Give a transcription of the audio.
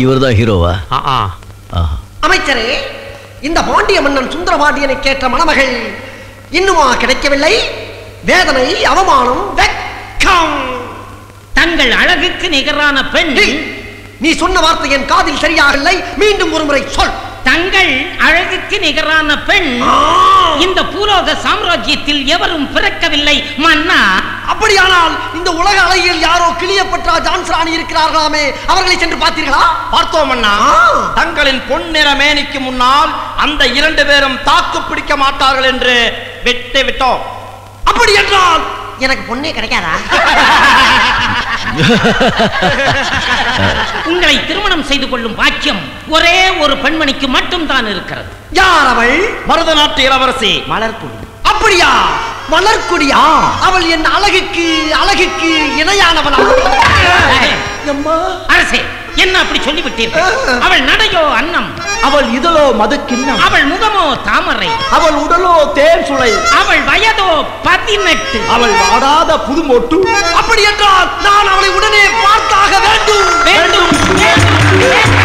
இவர்தான் ஹீரோவா ஆ, ஆ. ஆஹா. அமைச்சரே இந்த பாண்டிய மன்னன் சுந்தரபாண்டியனை கேட்ட மணமகள் இன்னுமா கிடைக்கவில்லை வேதனை அவமானம் வெட்கம் தங்கள் அழகுக்கு நிகரான பெண் ஏய், நீ சொன்ன வார்த்தை என் காதில் சரியாகவில்லை மீண்டும் ஒரு முறை சொல் தங்கள் அழகுக்கு நிகரான பெண் ஆ! இந்த பூலோக சாம்ராஜ்யத்தில் எவரும் பிறக்கவில்லை மன்னா அப்படியானால் இந்த உலக அலையில் யாரோ கிளியப்பட்டா ஜான்சராணி இருக்கிறார்களாமே அவர்களை சென்று பார்த்தீர்களா பார்த்தோம் அண்ணா ஆ. தங்களின் பொன்னிற மேனிக்கு முன்னால் அந்த இரண்டு பேரும் தாக்கு பிடிக்க மாட்டார்கள் என்று விட்டு விட்டோம் அப்படி என்றால் எனக்கு பொண்ணே கிடைக்காதா உங்களை திருமணம் செய்து கொள்ளும் பாக்கியம் ஒரே ஒரு பெண்மணிக்கு மட்டும் தான் இருக்கிறது யார் அவள் மருத நாட்டு இளவரசி மலர்குடி அப்படியா மலர்கொடியா அவள் என் அழகுக்கு அழகுக்கு இணையானவளா அம்மா அரசே என்ன அப்படி சொல்லிவிட்டீர்கள் அவள் நடையோ அன்னம் அவள் இதழோ மது கிண்ணம் அவள் முகமோ தாமரை அவள் உடலோ தேன் சுளை அவள் வயதோ பதினெட்டு அவள் வாடாத புதுமொட்டு அப்படி என்றால் நான் அவளை உடனே பார்த்தாக வேண்டும் வேண்டும் வேண்டும், வேண்டும்.